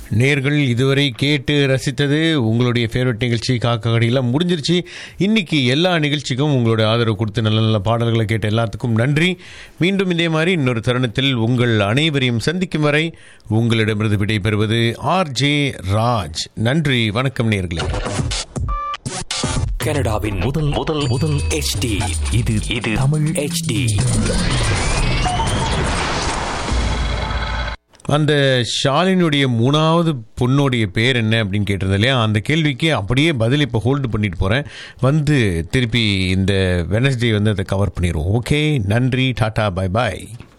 நேர்கள் இதுவரை கேட்டு ரசித்தது உங்களுடைய ஃபேவரட் நிகழ்ச்சி காக்க கடையெல்லாம் முடிஞ்சிருச்சு இன்னைக்கு எல்லா நிகழ்ச்சிக்கும் உங்களுடைய ஆதரவு கொடுத்து நல்ல நல்ல பாடல்களை கேட்ட எல்லாத்துக்கும் நன்றி மீண்டும் இதே மாதிரி இன்னொரு தருணத்தில் உங்கள் அனைவரையும் சந்திக்கும் வரை உங்களிடமிருந்து விடைபெறுவது ஆர் ஜே ராஜ் நன்றி வணக்கம் நேர்களே கனடாவின் முதல் முதல் முதல் HD இது இது தமிழ் HD அந்த ஷாலினுடைய மூணாவது பொண்ணுடைய பேர் என்ன அப்படின்னு கேட்டிருந்தேன் இல்லையா அந்த கேள்விக்கு அப்படியே பதில் இப்போ ஹோல்டு பண்ணிட்டு போகிறேன் வந்து திருப்பி இந்த வெனஸ்டே வந்து அதை கவர் பண்ணிடுவோம் ஓகே நன்றி டாடா பை பாய்